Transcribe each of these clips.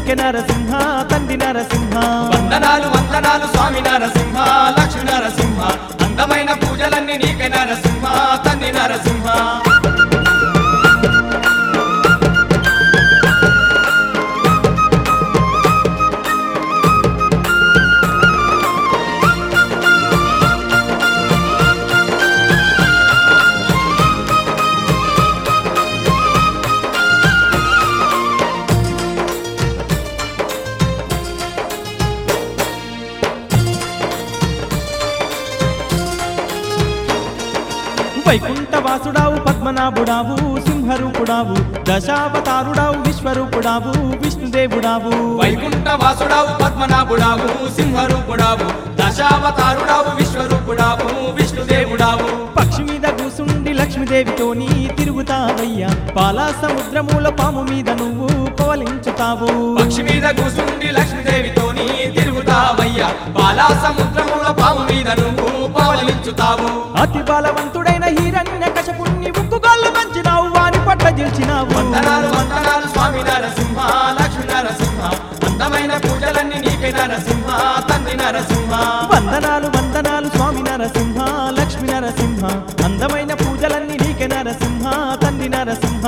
నీకే నరసింహ తండ్రి నరసింహ వందనాలు వందనాలు స్వామి నరసింహ లక్ష్మీ నరసింహ అందమైన పూజలన్నీ నీకే నరసింహ తండ్రి నరసింహ వైకుంఠవాసుడావు పద్మనాభుడావు సింహరూపుడావు దశావతారుడావు విశ్వరూపుడావు విష్ణుదేవుడావు వైకుంఠ వాసుడావు పద్మనాభుడావు సింహరూపుడావు దశావతారుడావు విశ్వరూపుడావు విష్ణుదేవుడావు పక్షి మీద కూసుండి లక్ష్మీదేవితోని తిరుగుతావయ్యా పాలా సముద్రముల పాము మీద నువ్వు పవలించుతావు పక్షి మీద కూసుండి లక్ష్మీదేవితోని తిరుగుతావయ్యా బాలా సముద్రముల పాము మీద నువ్వు పవలించుతావు అతి బలవంతుడైన హిరణ్య కశపుణ్ణి ఉక్కుగాళ్ళు మంచినావు వాని పట్ల గెలిచినావు వందనాలు వందనాలు స్వామి నరసింహ లక్ష్మీ నరసింహ అందమైన పూజలన్నీ నీకే నరసింహ తండ్రి నరసింహ వందనాలు వందనాలు స్వామి నరసింహ లక్ష్మీ నరసింహ అందమైన పూజలన్నీ నీకే నరసింహ తండ్రి నరసింహ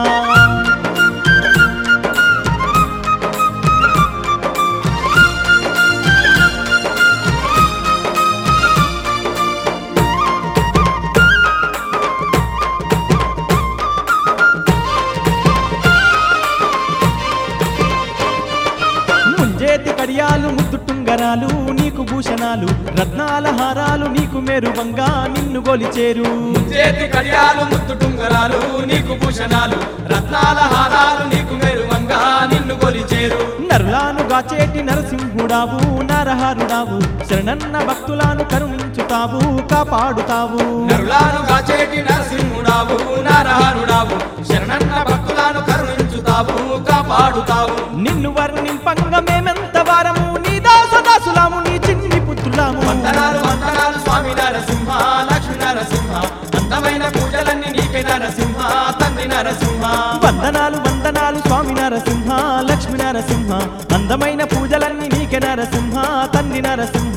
ముంజేతి కడియాలు ముద్దు టుంగరాలు నీకు భూషణాలు రత్నాల హారాలు నీకు మెరువంగా నిన్ను గొలిచేరు చేతి కడియాలు ముత్తు టుంగరాలు నీకు భూషణాలు రత్నాల హారాలు నీకు మెరువంగా నిన్ను కొలిచేరు నరులాను గాచేటి నరసింహుడావు నరహరుడావు శరణన్న భక్తులను కరుణించుతావు కాపాడుతావు నరులాను గాచేటి నరసింహుడావు నారహారుడావు శరణన్న భక్తులను కరుణించుతావు కాపాడుతావు నిన్ను వర్ణింపంగ మేమెంత వారము నీ దాస దాసులాము నీ చిన్ని పుత్రులాము వందనాలు వందనాలు స్వామి నరసింహ లక్ష్మీ నరసింహ అందమైన పూజలన్నీ నీకే నరసింహ తండ్రి నరసింహ వందనాలు వందనాలు స్వామి నరసింహ లక్ష్మీ నరసింహ అందమైన పూజలన్నీ నీకే నరసింహ తండ్రి నరసింహ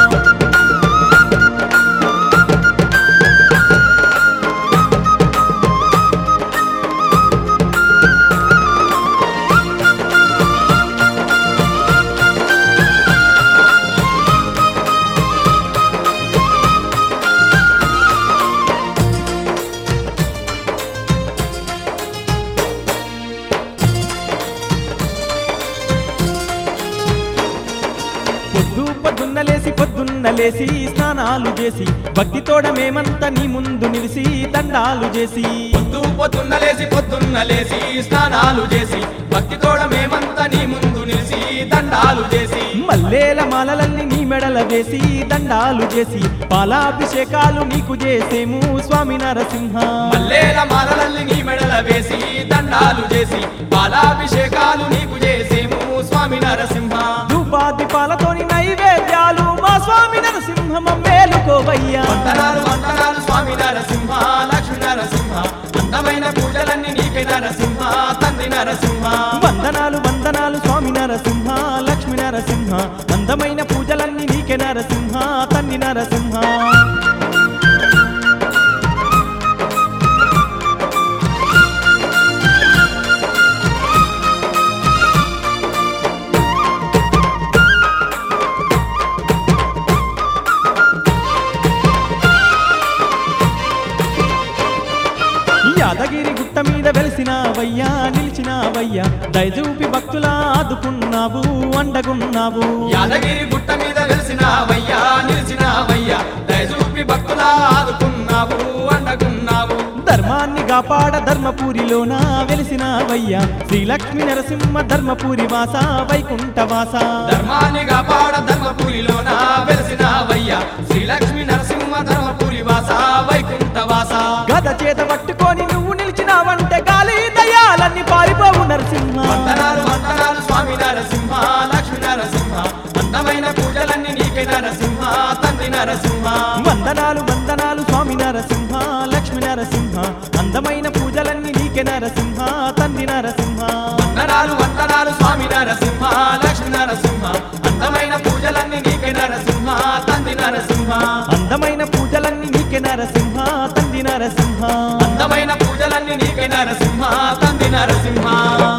పొద్దు పొద్దున్నలేసి పొద్దున్నలేసి స్నానాలు చేసి భక్తితోడ మేమంతా నీ ముందు నిలిసి దండాలు చేసి పొద్దు పొద్దున్న లేసి పొద్దున్న లేసి స్నానాలు చేసి భక్తితోడ మేమంతా నీ ముందు నిలిసి దండాలు చేసి మల్లేల మాలలన్నీ నీ మెడల వేసి దండాలు చేసి పాలాభిషేకాలు నీకు చేసేము స్వామి నరసింహ మల్లేల మాలలల్ని నీ మెడల వేసి దండాలు చేసి బాలాభిషేకాలు నీకు చేసేము స్వామి నరసింహ ధూపాదిపాలతోని నైవేద్యాలు మా స్వామి నరసింహ మమ్మేలుకోవయ్యా వందనాలు వందనాలు స్వామి నరసింహ లక్ష్మీ నరసింహ అందమైన పూజలన్నీ నీకే నరసింహ తండ్రి నరసింహ వందనాలు వందనాలు స్వామి నరసింహ లక్ష్మీ నరసింహ అందమైన పూజలన్నీ నీకే నరసింహ తన్ని నరసింహ యాదగిరి గుట్ట మీద వెలిసినావయ్యా నిలిచినావయ్యా దయచూపి భక్తుల ఆదుకున్నావు అండగున్నావు యాదగిరి గుట్ట మీద వెలిసినావయ్యా నిలిచినావయ్యా దయచూపి భక్తుల ఆదుకున్నావు అండకున్నావు ధర్మాన్ని కాపాడ ధర్మపురిలోన వెలిసినావయ్యా శ్రీలక్ష్మి నరసింహ ధర్మపురి వాస వైకుంఠ వాస ధర్మాన్ని కాపాడ ధర్మపురిలోన వెలిసినావయ్యా శ్రీలక్ష్మి నరసింహ ధర్మపురి వాస వైకుంఠ వాస గద చేత పట్టుకొని నువ్వు నిలిచినావంటే గాలి దయాలన్నీ పారిపోవు నరసింహ వందనాలు వందనాలు స్వామి నరసింహ లక్ష్మీ నరసింహ అందమైన పూజలన్నీ నీకే నరసింహ తండ్రి నరసింహ వందనాలు వందనాలు స్వామి నరసింహ లక్ష్మీ నరసింహ అందమైన పూజ పూజలన్నీ నీకే నరసింహ తండ్రి నరసింహ వందనాలు వందనాలు స్వామి నరసింహ లక్ష్మీ నరసింహ అందమైన పూజలన్నీ నీకే నరసింహ తండ్రి నరసింహ అందమైన పూజలన్నీ నీకే నరసింహ తండ్రి నరసింహ అందమైన పూజలన్నీ నీకే నరసింహ తండ్రి నరసింహ